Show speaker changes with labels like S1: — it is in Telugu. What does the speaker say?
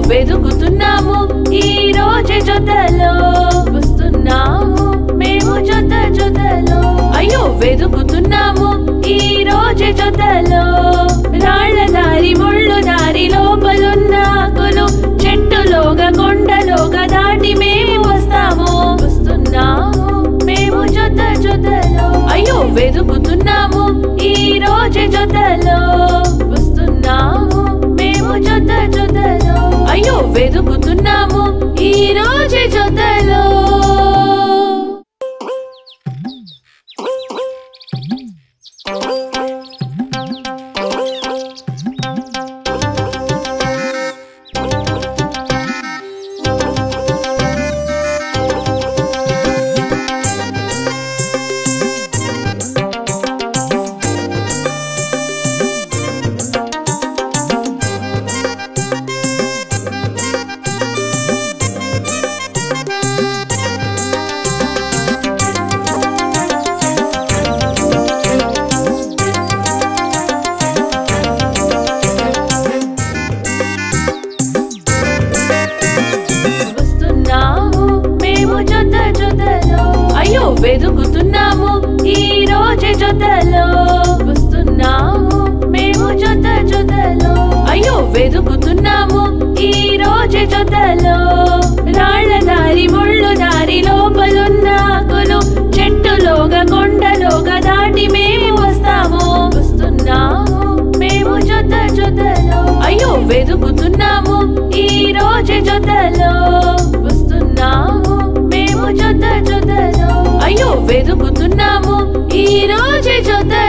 S1: వెతుకుతున్నాము ఈ రోజే జొతలో వస్తున్నాము మేము జొత జొతలో అయ్యో వెతుకుతున్నాము ఈ రోజే జొతలో రాళ్ళ దారి ముళ్ళు దారి లోపలున్న ఆకులు చెట్టులోగా కొండలోగా దాటి మేము వస్తాము వస్తున్నాము మేము జొత జొతలో అయ్యో వెతుకుతున్నాము ఈ రోజే జొతలో వస్తున్నాము మేము జొత జొతలో అయ్యో వెతుకుతున్నాము ఈ రోజే జొతలో వస్తున్నాము మేము జొత జొతలో అయ్యో వెతుకుతున్నాము ఈ రోజే జొతలో వస్తున్నాము మేము జొత జొతలో అయ్యో వెతుకుతున్నాము ఈ రోజే జొతలో రాళ్ళ దారి ముళ్ళు దారి లోపలున్న ఆకులు చెట్టులోగా కొండలోగా దాటి మేము వస్తాము వస్తున్నాము మేము జొత జొతలో అయ్యో వెతుకుతున్నాము ఈ రోజే జొతలో వస్తున్నాము మేము జొత జొతలో అయ్యో వెతుకుతున్నాము ఈ రోజే జొతలో